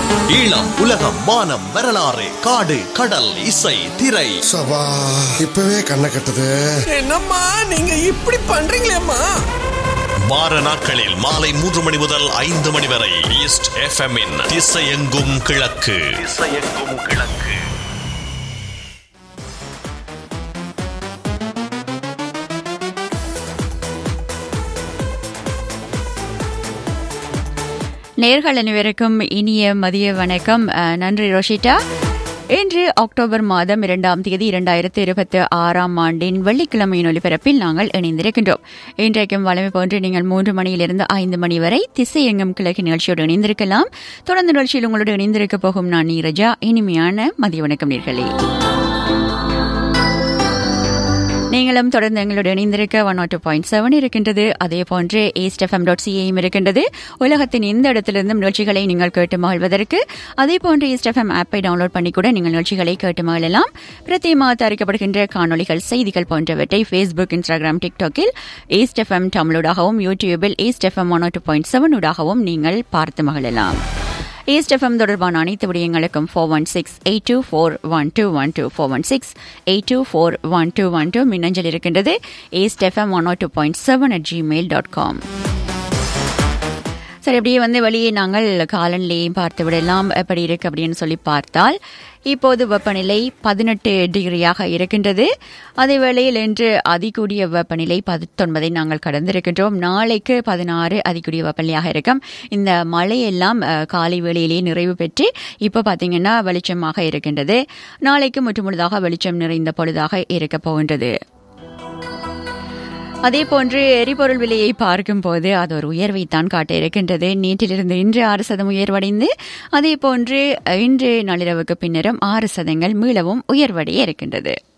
ஈழம் உலகம் வானம் வரலாறு காடு கடல் இசை திரை சபா இப்பவே கண்ணை கட்டுது என்னம்மா நீங்க இப்படி பண்றீங்களேம்மா வார நாட்களில் மாலை மூன்று மணி முதல் ஐந்து மணி வரை ஈஸ்ட் எஃப்எம் இன் திசையெங்கும் கிழக்கு திசையெங்கும் கிழக்கு நேர்கள் அனைவருக்கும் இனிய மதிய வணக்கம் அஹ், நன்றி ரோஷிட்டா இன்று அக்டோபர் மாதம் இரண்டாம் தேதி இரண்டாயிரத்தி இருபத்தி ஆறாம் ஆண்டின் வெள்ளிக்கிழமையின் ஒலிபரப்பில் நாங்கள் இணைந்திருக்கின்றோம் இன்றைக்கும் வளமை போன்று நீங்கள் மூன்று மணியிலிருந்து ஐந்து மணி வரை திசை எங்கும் கிழக்கு நிகழ்ச்சியோடு இணைந்திருக்கலாம் தொடர்ந்து நிகழ்ச்சியில் உங்களோடு இணைந்திருக்க போகும் நான் நீரஜா இனிமையான மதிய வணக்கம் நேர்களே நீங்களும் தொடர்ந்து எங்களோடு இணைந்திருக்க one naught two point seven இருக்கின்றது அதே போன்று ஈஸ்ட் எஃப்எம் டாட் சிஏயும் இருக்கின்றது உலகத்தின் எந்த இடத்திலிருந்தும் நிகழ்ச்சிகளை நீங்கள் கேட்டு மகிழ்வதற்கு அதே போன்று ஈஸ்ட் எஃப்எம் ஆப்பை டவுன்லோட் பண்ணி கூட நீங்கள் நிகழ்ச்சிகளை கேட்டு மகிழலாம் பிரத்தியமாக தயாரிக்கப்படுகின்ற காணொலிகள் செய்திகள் போன்றவற்றை ஃபேஸ்புக் இன்ஸ்டாகிராம் டிக்டாக்கில் ஈஸ்ட் எஃப்எம் தமிழூடாகவும் யூடியூபில் east FM one two point seven ஊடாகவும் நீங்கள் பார்த்து மகிழலாம் ஈஸ்ட் எஃப்எம் தொடர்பான அனைத்து விடயங்களுக்கும் four one six eight two four one two one two four one six eight two four one two one two மின்னஞ்சல் இருக்கின்றது east FM one two point seven at Gmail dot com சரி அப்படியே வந்து வெளியே நாங்கள் காலநிலையும் பார்த்து விடலாம் எப்படி இருக்கு அப்படின்னு சொல்லி பார்த்தால் இப்போது வெப்பநிலை பதினெட்டு டிகிரியாக இருக்கின்றது அதே வேளையில் இன்று அதிகூடிய வெப்பநிலை பத்தொன்பதை நாங்கள் கடந்திருக்கின்றோம் நாளைக்கு பதினாறு அதிகூடிய வெப்பநிலையாக இருக்கும் இந்த மழையெல்லாம் அஹ், காலை வேளையிலேயே நிறைவு பெற்று இப்போ பார்த்தீங்கன்னா வெளிச்சமாக இருக்கின்றது நாளைக்கு முற்றுமுழுதாக வெளிச்சம் நிறைந்த பொழுதாக இருக்கப் போகின்றது அதே போன்று எரிபொருள் விலையை பார்க்கும்போது அது ஒரு உயர்வைத்தான் காட்ட இருக்கின்றது நேற்றிலிருந்து இன்று ஆறு சதம் உயர்வடைந்து அதே போன்று இன்று நள்ளிரவுக்கு பின்னரும் ஆறு சதங்கள் மீளவும் உயர்வடைய இருக்கின்றது